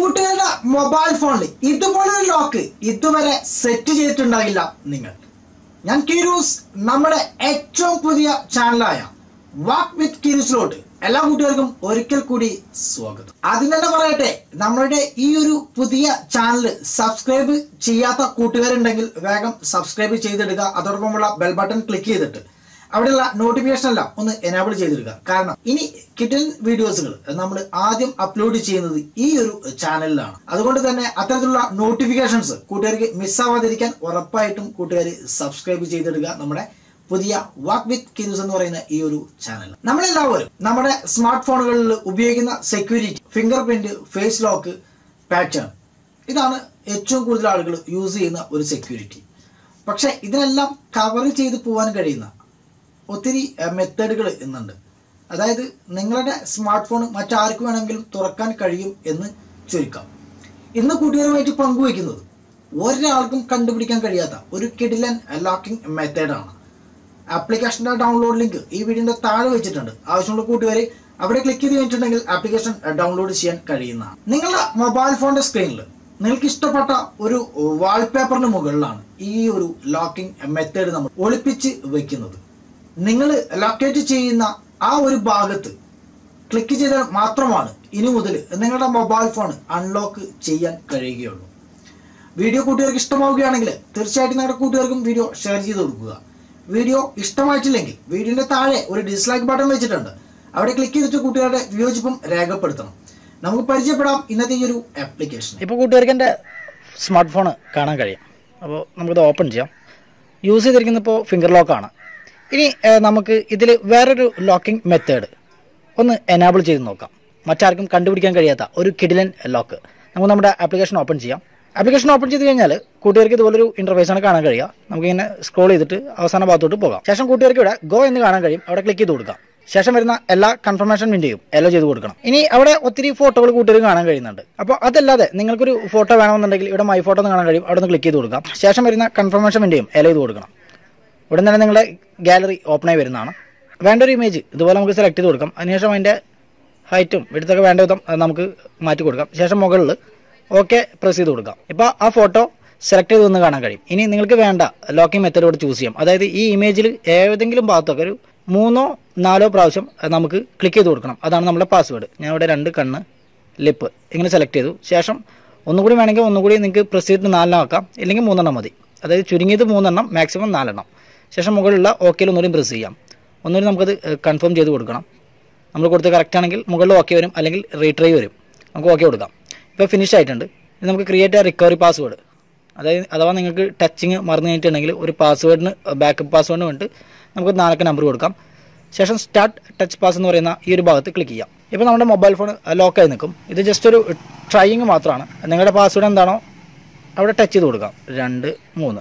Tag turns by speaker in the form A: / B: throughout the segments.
A: കൂട്ടുകാരുടെ മൊബൈൽ ഫോണിൽ ഇതുപോലൊരു ലോക്ക് ഇതുവരെ സെറ്റ് ചെയ്തിട്ടുണ്ടാകില്ല നിങ്ങൾ ഞാൻ കിരൂസ് നമ്മുടെ ഏറ്റവും പുതിയ ചാനലായ വാക്ക് വിത്ത് കിരൂസിലോട്ട് എല്ലാ കൂട്ടുകാർക്കും ഒരിക്കൽ കൂടി സ്വാഗതം ആദ്യം തന്നെ പറയട്ടെ നമ്മളുടെ ഈ ഒരു പുതിയ ചാനൽ സബ്സ്ക്രൈബ് ചെയ്യാത്ത കൂട്ടുകാരുണ്ടെങ്കിൽ വേഗം സബ്സ്ക്രൈബ് ചെയ്തിടുക അതോടൊപ്പമുള്ള ബെൽ ബട്ടൺ ക്ലിക്ക് ചെയ്തിട്ട് അവിടെയുള്ള നോട്ടിഫിക്കേഷൻ എല്ലാം ഒന്ന് എനാബിൾ ചെയ്തിടുക കാരണം ഇനി കിട്ടൻ വീഡിയോസുകൾ നമ്മൾ ആദ്യം അപ്ലോഡ് ചെയ്യുന്നത് ഈ ഒരു ചാനലിലാണ് അതുകൊണ്ട് തന്നെ അത്തരത്തിലുള്ള നോട്ടിഫിക്കേഷൻസ് കൂട്ടുകാർക്ക് മിസ്സാവാതിരിക്കാൻ ഉറപ്പായിട്ടും കൂട്ടുകാർ സബ്സ്ക്രൈബ് ചെയ്തിടുക നമ്മുടെ പുതിയ വാക്ക് വിത്ത് കിൻസ് എന്ന് പറയുന്ന ഈ ഒരു ചാനൽ നമ്മളെല്ലാവരും നമ്മുടെ സ്മാർട്ട് ഫോണുകളിൽ ഉപയോഗിക്കുന്ന security fingerprint face lock pattern ഇതാണ് ഏറ്റവും കൂടുതൽ ആളുകൾ യൂസ് ചെയ്യുന്ന ഒരു സെക്യൂരിറ്റി പക്ഷെ ഇതിനെല്ലാം കവർ ചെയ്ത് പോകാൻ കഴിയുന്ന ഒത്തിരി മെത്തേഡുകൾ ഇന്നുണ്ട് അതായത് നിങ്ങളുടെ സ്മാർട്ട് ഫോൺ മറ്റാർക്ക് വേണമെങ്കിലും തുറക്കാൻ കഴിയും എന്ന് ചുരുക്കാം ഇന്ന് കൂട്ടുകാരുമായിട്ട് പങ്കുവയ്ക്കുന്നത് ഒരാൾക്കും കണ്ടുപിടിക്കാൻ കഴിയാത്ത ഒരു കിഡിലൻ ലോക്കിംഗ് മെത്തേഡാണ് ആപ്ലിക്കേഷൻ്റെ ഡൗൺലോഡ് ലിങ്ക് ഈ വീഡിയോന്റെ താഴെ വെച്ചിട്ടുണ്ട് ആവശ്യമുള്ള കൂട്ടുകാർ അവിടെ ക്ലിക്ക് ചെയ്ത് കഴിഞ്ഞിട്ടുണ്ടെങ്കിൽ ആപ്ലിക്കേഷൻ ഡൗൺലോഡ് ചെയ്യാൻ കഴിയുന്നതാണ് നിങ്ങളുടെ മൊബൈൽ ഫോണിന്റെ സ്ക്രീനിൽ നിങ്ങൾക്ക് ഇഷ്ടപ്പെട്ട ഒരു വാൾപേപ്പറിന് മുകളിലാണ് ഈ ഒരു ലോക്കിംഗ് മെത്തേഡ് നമ്മൾ ഒളിപ്പിച്ച് വെക്കുന്നത് നിങ്ങൾ ലൊക്കേറ്റ് ചെയ്യുന്ന ആ ഒരു ഭാഗത്ത് ക്ലിക്ക് ചെയ്താൽ മാത്രമാണ് ഇനി മുതൽ നിങ്ങളുടെ മൊബൈൽ ഫോൺ അൺലോക്ക് ചെയ്യാൻ കഴിയുകയുള്ളൂ വീഡിയോ കൂട്ടുകാർക്ക് ഇഷ്ടമാവുകയാണെങ്കിൽ തീർച്ചയായിട്ടും നിങ്ങളുടെ കൂട്ടുകാർക്കും വീഡിയോ ഷെയർ ചെയ്ത് കൊടുക്കുക വീഡിയോ ഇഷ്ടമായിട്ടില്ലെങ്കിൽ വീഡിയോന്റെ താഴെ ഒരു ഡിസ്ലൈക്ക് ബട്ടൺ വെച്ചിട്ടുണ്ട് അവിടെ ക്ലിക്ക് ചെയ്തിട്ട് കൂട്ടുകാരുടെ വിയോജിപ്പും രേഖപ്പെടുത്തണം നമുക്ക് പരിചയപ്പെടാം ഇന്നത്തെ ഈ ഒരു ആപ്ലിക്കേഷൻ
B: ഇപ്പോൾ കൂട്ടുകാർക്ക് എൻ്റെ സ്മാർട്ട് ഫോൺ കാണാൻ കഴിയും അപ്പോൾ നമുക്കിത് ഓപ്പൺ ചെയ്യാം യൂസ് ചെയ്തിരിക്കുന്നത് ഇപ്പോൾ ഫിംഗർ ലോക്കാണ് ഇനി ഏഹ്, നമുക്ക് ഇതിൽ വേറൊരു ലോക്കിംഗ് മെത്തേഡ് ഒന്ന് എനാബിൾ ചെയ്ത് നോക്കാം മറ്റാർക്കും കണ്ടുപിടിക്കാൻ കഴിയാത്ത ഒരു കിഡിലൻ ലോക്ക് നമുക്ക് നമ്മുടെ ആപ്ലിക്കേഷൻ ഓപ്പൺ ചെയ്യാം ആപ്ലിക്കേഷൻ ഓപ്പൺ ചെയ്ത് കഴിഞ്ഞാൽ കൂട്ടുകാർക്ക് ഇതുപോലൊരു ഇന്റർഫേസ് ആണ് കാണാൻ കഴിയുക നമുക്കിങ്ങനെ സ്ക്രോൾ ചെയ്തിട്ട് അവസാന ഭാഗത്തോട്ട് പോകാം ശേഷം കൂട്ടുകാർക്ക് ഇവിടെ ഗോ എന്ന് കാണാൻ കഴിയും അവിടെ ക്ലിക്ക് ചെയ്ത് കൊടുക്കാം ശേഷം വരുന്ന എല്ലാ കൺഫർമേഷൻ വിൻഡോയും എല്ലോ ചെയ്ത് കൊടുക്കണം ഇനി അവിടെ ഒത്തിരി ഫോട്ടോകൾ കൂട്ടുകാർ കാണാൻ കഴിയുന്നുണ്ട് അപ്പോൾ അതല്ലാതെ നിങ്ങൾക്കൊരു ഫോട്ടോ വേണമെന്നുണ്ടെങ്കിൽ ഇവിടെ മൈ ഫോട്ടോ എന്ന് കാണാൻ കഴിയും അവിടെ നിന്ന് ക്ലിക്ക് ചെയ്ത് കൊടുക്കാം ശേഷം വരുന്ന കൺഫർമേഷൻ വിൻഡോയും എല്ലോ ചെയ്ത് കൊടുക്കണം ഉടൻ തന്നെ നിങ്ങളുടെ ഗാലറി ഓപ്പൺ ആയി വരുന്നതാണ് വേണ്ട ഒരു ഇമേജ് ഇതുപോലെ നമുക്ക് സെലക്ട് ചെയ്ത് കൊടുക്കാം അതിനുശേഷം അതിൻ്റെ ഹൈറ്റും വിടുത്തൊക്കെ വേണ്ട വിധം അത് നമുക്ക് മാറ്റി കൊടുക്കാം ശേഷം മുകളിൽ ഓക്കെ പ്രസ് ചെയ്ത് കൊടുക്കാം ഇപ്പോൾ ആ ഫോട്ടോ സെലക്ട് ചെയ്ത് ഒന്ന് കാണാൻ കഴിയും ഇനി നിങ്ങൾക്ക് വേണ്ട ലോക്കിംഗ് മെത്തേഡ് ഇവിടെ ചൂസ് ചെയ്യാം അതായത് ഈ ഇമേജിൽ ഏതെങ്കിലും ഭാഗത്തൊക്കെ ഒരു മൂന്നോ നാലോ പ്രാവശ്യം നമുക്ക് ക്ലിക്ക് ചെയ്ത് കൊടുക്കണം അതാണ് നമ്മുടെ പാസ്വേഡ് ഞാൻ ഇവിടെ രണ്ട് കണ്ണ് ലിപ്പ് ഇങ്ങനെ സെലക്ട് ചെയ്തു ശേഷം ഒന്നുകൂടി വേണമെങ്കിൽ ഒന്നുകൂടി നിങ്ങൾക്ക് പ്രസ് ചെയ്തിട്ട് നാലെണ്ണം ആക്കാം ഇല്ലെങ്കിൽ മൂന്നെണ്ണം മതി അതായത് ചുരുങ്ങിയത് മൂന്നെണ്ണം മാക്സിമം നാലെണ്ണം ശേഷം മുകളിലുള്ള ഓക്കെയിൽ ഒന്നുകൂടി പ്രസ് ചെയ്യാം ഒന്നുകൂടി നമുക്കത് കൺഫേം ചെയ്ത് കൊടുക്കണം നമ്മൾ കൊടുത്ത് കറക്റ്റ് ആണെങ്കിൽ മുകളിൽ ഓക്കെ വരും അല്ലെങ്കിൽ റീട്രൈ വരും നമുക്ക് ഓക്കെ കൊടുക്കാം ഇപ്പോൾ ഫിനിഷ് ആയിട്ടുണ്ട് ഇനി നമുക്ക് ക്രിയേറ്റ് ആ റിക്കവറി പാസ്വേഡ് അതായത് അഥവാ നിങ്ങൾക്ക് ടച്ചിങ് മറന്നു കഴിഞ്ഞിട്ടുണ്ടെങ്കിൽ ഒരു പാസ്വേഡിന് ബാക്കപ്പ് പാസ്വേഡിന് വേണ്ടിയിട്ട് നമുക്ക് നാലക്ക നമ്പർ കൊടുക്കാം ശേഷം സ്റ്റാർട്ട് ടച്ച് പാസ് എന്ന് പറയുന്ന ഈ ഒരു ഭാഗത്ത് ക്ലിക്ക് ചെയ്യാം ഇപ്പോൾ നമ്മുടെ മൊബൈൽ ഫോൺ ലോക്കായി നിൽക്കും ഇത് ജസ്റ്റ് ഒരു ട്രൈയിങ് മാത്രമാണ് നിങ്ങളുടെ പാസ്വേഡ് എന്താണോ അവിടെ ടച്ച് ചെയ്ത് കൊടുക്കാം രണ്ട് മൂന്ന്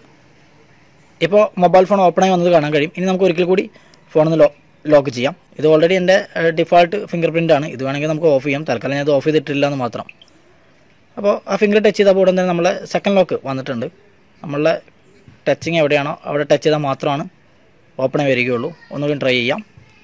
B: ഇപ്പോൾ മൊബൈൽ ഫോൺ ഓപ്പൺ ആയി വന്നത് കാണാൻ കഴിയും ഇനി നമുക്ക് ഒരിക്കൽ കൂടി ഫോണിൽ ലോ ലോക്ക് ചെയ്യാം ഇത് ഓൾറെഡി എൻ്റെ ഡിഫാൾട്ട് ഫിംഗർ പ്രിൻ്റ് ആണ് ഇത് വേണമെങ്കിൽ നമുക്ക് ഓഫ് ചെയ്യാം തൽക്കാലം ഞാൻ ഇത് ഓഫ് ചെയ്തിട്ടില്ല എന്ന് മാത്രം അപ്പോൾ ആ ഫിംഗർ ടച്ച് ചെയ്തപ്പോൾ ഉടൻ തന്നെ നമ്മളെ സെക്കൻഡ് ലോക്ക് വന്നിട്ടുണ്ട് നമ്മളുടെ ടച്ചിങ് എവിടെയാണോ അവിടെ ടച്ച് ചെയ്താൽ മാത്രമാണ് ഓപ്പൺ ആയി വരികയുള്ളൂ ഒന്നുകൂടി ട്രൈ ചെയ്യാം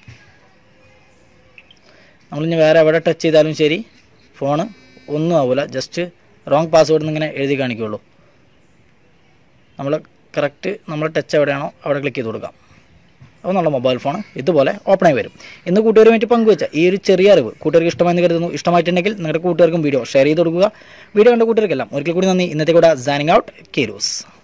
B: നമ്മളിനി വേറെ എവിടെ ടച്ച് ചെയ്താലും ശരി ഫോണ് ഒന്നും ആവില്ല ജസ്റ്റ് റോങ് പാസ്വേഡ് ഇങ്ങനെ എഴുതി കാണിക്കുകയുള്ളൂ നമ്മൾ കറക്റ്റ് നമ്മൾ ടച്ച് എവിടെയാണോ അവിടെ ക്ലിക്ക് ചെയ്ത് കൊടുക്കാം അപ്പോൾ നമ്മുടെ മൊബൈൽ ഫോൺ ഇതുപോലെ ഓപ്പൺ ആയി വരും ഇന്ന് കൂട്ടുകാരുമായിട്ട് പങ്കുവെച്ച ഈ ഒരു ചെറിയ അറിവ് കൂട്ടുകാർക്ക് ഇഷ്ടമായെന്ന് കരുതുന്നു ഇഷ്ടമായിട്ടുണ്ടെങ്കിൽ നിങ്ങളുടെ കൂട്ടുകാർക്കും വീഡിയോ ഷെയർ ചെയ്ത് കൊടുക്കുക വീഡിയോ കണ്ട കൂട്ടുകാർക്കെല്ലാം ഒരിക്കൽ കൂടി നന്ദി ഇന്നത്തെ കൂടെ സാനിങ് ഔട്ട് കീരൂസ്